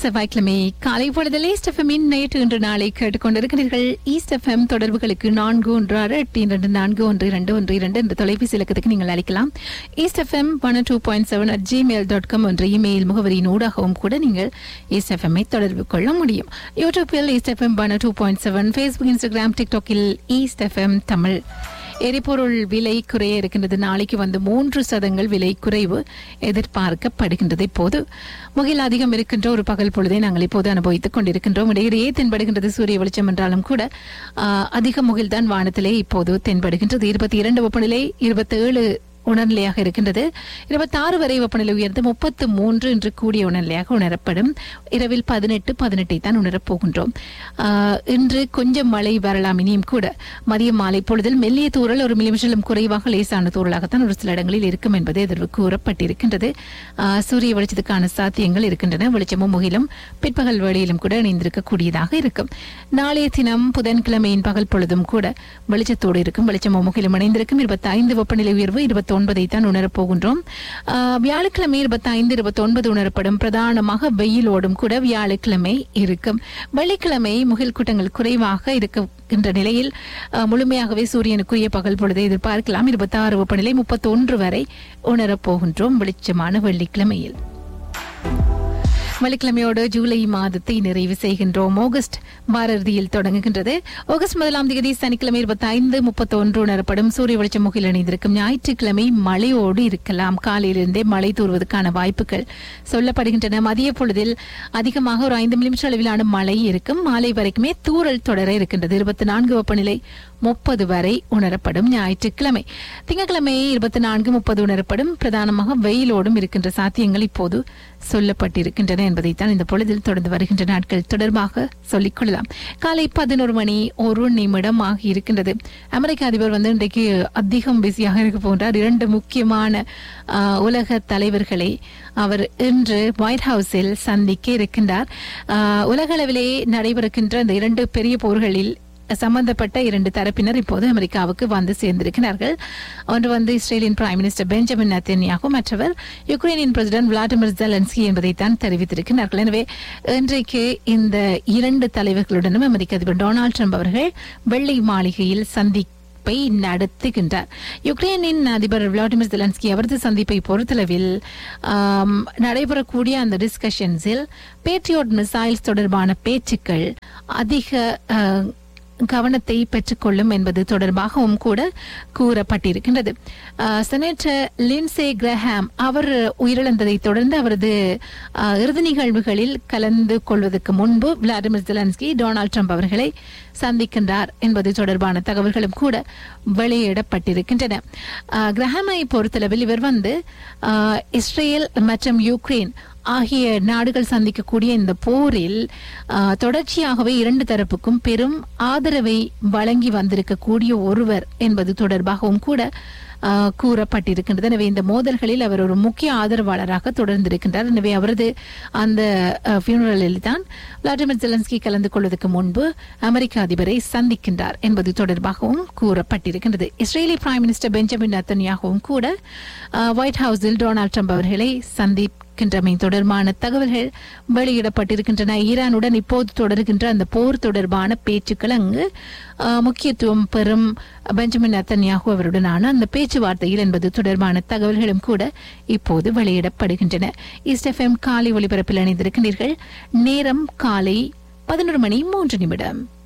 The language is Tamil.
செவ்வாய்க்கிழமை காலை பொழுதில் ஈஸ்ட் எஃப்எம்மின் நேற்று இன்று நாளை கேட்டுக்கொண்டிருக்கிறீர்கள் ஈஸ்ட் எஃப்எம் தொடர்புகளுக்கு நான்கு ஒன்று ஆறு எட்டு இரண்டு நான்கு ஒன்று இரண்டு ஒன்று இரண்டு என்ற தொலைபேசி இலக்கத்துக்கு நீங்கள் அழைக்கலாம் east FM one two point seven at Gmail dot com என்ற இமெயில் முகவரியின் ஊடாகவும் கூட நீங்கள் ஈஸ்ட் எஃப்எம்ஐ தொடர்பு கொள்ள முடியும் யூடியூப்பில் east FM one two point seven Facebook Instagram டிக்டாக்கில் ஈஸ்ட் எஃப்எம் தமிழ் எரிபொருள் விலை குறைய இருக்கின்றது நாளைக்கு வந்து மூன்று சதங்கள் விலை குறைவு எதிர்பார்க்கப்படுகின்றது இப்போது முகில் அதிகம் இருக்கின்ற ஒரு பகல் பொழுதை நாங்கள் இப்போது அனுபவித்துக் கொண்டிருக்கின்றோம் இடையிடையே தென்படுகின்றது சூரிய வெளிச்சம் என்றாலும் கூட ஆ, அதிக முகில்தான் வானத்திலே இப்போது தென்படுகின்றது இருபத்தி இரண்டு வெப்பநிலை இருபத்தி ஏழு உணர்நிலையாக இருக்கின்றது இருபத்தி ஆறு வரை வெப்பநிலை உயர்ந்து முப்பத்து மூன்று இன்று கூடிய உணர்நிலையாக உணரப்படும் இரவில் பதினெட்டு பதினெட்டை தான் உணரப் போகின்றோம் ஆஹ், இன்று கொஞ்சம் மழை வரலாம் இனியும் கூட மதிய மாலை பொழுதில் மெல்லிய தூறல் ஒரு மில்லிமீட்டரிலும் குறைவாக லேசான தூறலாகத்தான் ஒரு சில இடங்களில் இருக்கும் என்பது எதிர்வு கூறப்பட்டிருக்கின்றது ஆஹ், சூரிய வெளிச்சத்துக்கான சாத்தியங்கள் இருக்கின்றன வெளிச்சமும் முகிலும் பிற்பகல் வேளையிலும் கூட இணைந்திருக்கக்கூடியதாக இருக்கும் நாளைய தினம் புதன்கிழமையின் பகல் பொழுதும் கூட வெளிச்சத்தோடு இருக்கும் வெளிச்சமும் முகிலும் இணைந்திருக்கும் இருபத்தி ஐந்து வெப்பநிலை உயர்வு இருபத்தி ஒன்பதை தான் உணரப் போகின்றோம் ஆஹ், வியாழக்கிழமை இருபத்தி ஐந்து இருபத்தி ஒன்பது உணரப்படும் பிரதானமாக வெயிலோடும் கூட வியாழக்கிழமை இருக்கும் வெள்ளிக்கிழமை முகில் கூட்டங்கள் குறைவாக இருக்கின்ற நிலையில் ஆஹ், முழுமையாகவே சூரியனுக்குரிய பகல் பொழுதை எதிர்பார்க்கலாம் இருபத்தி ஆறு வெப்பநிலை முப்பத்தி ஒன்று வரை உணரப் போகின்றோம் வெளிச்சமான வெள்ளிக்கிழமையில் வெள்ளிக்கிழமையோடு ஜூலை மாதத்தை நிறைவு செய்கின்றோம் ஆகஸ்ட் வார இறுதியில் தொடங்குகின்றது ஆகஸ்ட் முதலாம் தேதி சனிக்கிழமை இருபத்தி ஐந்து முப்பத்தி ஒன்று உணரப்படும் சூரிய வெளிச்சம் முகில் இணைந்திருக்கும் ஞாயிற்றுக்கிழமை மழையோடு இருக்கலாம் காலையிலிருந்தே மழை தூறுவதற்கான வாய்ப்புகள் சொல்லப்படுகின்றன மதிய பொழுதில் அதிகமாக ஒரு ஐந்து மில்லிமீட்டர் அளவிலான மழை இருக்கும் மாலை வரைக்குமே தூறல் தொடர இருக்கின்றது இருபத்தி நான்கு வெப்பநிலை முப்பது வரை உணரப்படும் ஞாயிற்றுக்கிழமை திங்கட்கிழமை இருபத்தி நான்கு முப்பது உணரப்படும் பிரதானமாக வெயிலோடும் இருக்கின்ற சாத்தியங்கள் இப்போது சொல்லப்பட்டிருக்கின்றன என்பதைத்தான் இந்த பொழுதில் தொடர்ந்து வருகின்ற நாட்கள் தொடர்பாக சொல்லிக் கொள்ளலாம் காலை பதினோரு மணி ஒரு நிமிடம் ஆகி இருக்கின்றது அமெரிக்க அதிபர் வந்து இன்றைக்கு அதிகம் பிஸியாக இருக்க போன்றார் இரண்டு முக்கியமான ஆஹ், உலக தலைவர்களை அவர் இன்று ஒயிட் ஹவுஸில் சந்திக்க இருக்கின்றார் ஆஹ், உலகளவிலே நடைபெறுகின்ற இந்த இரண்டு பெரிய போர்களில் சம்பந்தப்பட்ட இரண்டு தரப்பினர் இப்போது அமெரிக்காவுக்கு வந்து சேர்ந்திருக்கிறார்கள் ஒன்று வந்து இஸ்ரேலின் பிரைம் மினிஸ்டர் பெஞ்சமின் நெத்தன்யாகு மற்றவர் யுக்ரைனின் பிரசிடென்ட் விளாடிமிர் ஜெலன்ஸ்கி என்பதைத்தான் தெரிவித்திருக்கிறார்கள் எனவே இன்றைக்கு இந்த இரண்டு தலைவர்களுடனும் அமெரிக்க அதிபர் டொனால்டு ட்ரம்ப் அவர்கள் வெள்ளை மாளிகையில் சந்தி சந்திப்பை நடத்துகின்றார் யுக்ரைனின் அதிபர் விளாடிமிர் ஜெலன்ஸ்கி அவரது சந்திப்பை பொறுத்தளவில் ஆம், நடைபெறக்கூடிய அந்த டிஸ்கஷன்ஸில் பேட்ரியோட் மிசைல்ஸ் தொடர்பான பேச்சுக்கள் அதிக ஆ, கவனத்தை பெற்றுக்கொள்ளும் என்பது தொடர்பாகவும் கூட கூறப்பட்டிருக்கின்றது ஆஹ், செனட்டர் லின்சே கிரஹாம் அவர் உயிரிழந்ததை தொடர்ந்து அவரது ஆஹ், இறுதி நிகழ்வுகளில் கலந்து கொள்வதற்கு முன்பு விளாடிமிர் ஜெலன்ஸ்கி டொனால்டு ட்ரம்ப் அவர்களை சந்திக்கின்றார் என்பது தொடர்பான தகவல்களும் கூட வெளியிடப்பட்டிருக்கின்றன ஆஹ், கிரஹாமை பொறுத்தளவில் இவர் வந்து ஆஹ், இஸ்ரேல் மற்றும் யுக்ரைன் ஆகிய நாடுகள் சந்திக்கக்கூடிய இந்த போரில் ஆஹ், தொடர்ச்சியாகவே இரண்டு தரப்புக்கும் பெரும் ஆதரவை வழங்கி வந்திருக்கக்கூடிய ஒருவர் என்பது தொடர்பாகவும் கூட ஆஹ், கூறப்பட்டிருக்கின்றது எனவே இந்த மோதல்களில் அவர் ஒரு முக்கிய ஆதரவாளராக தொடர்ந்திருக்கின்றார் எனவே அவரது அந்த ஃபியூனரலில் தான் விளாடிமிர் ஜெலன்ஸ்கி கலந்து கொள்வதற்கு முன்பு அமெரிக்க அதிபரை சந்திக்கின்றார் என்பது தொடர்பாகவும் கூறப்பட்டிருக்கின்றது இஸ்ரேலி பிரைம் மினிஸ்டர் பெஞ்சமின் நத்தன்யாகவும் கூட ஆஹ், ஒயிட் ஹவுஸில் டொனால்டு ட்ரம்ப் அவர்களை சந்திக்கின்றமை தொடர்பான தகவல்கள் வெளியிடப்பட்டிருக்கின்றன ஈரானுடன் இப்போது தொடர்கின்ற அந்த போர் தொடர்பான பேச்சுக்கள் அங்கு ஆஹ், முக்கியத்துவம் பெறும் பெஞ்சமின் நத்தன்யாகு அவருடனான அந்த பேச்சுவார்த்தையில் என்பது தொடர்பான தகவல்களும் கூட இப்போது வெளியிடப்படுகின்றன ஈஸ்ட் எஃப்எம் காலை ஒலிபரப்பில் இணைந்திருக்கின்றீர்கள் நேரம் காலை பதினொரு மணி மூன்று நிமிடம்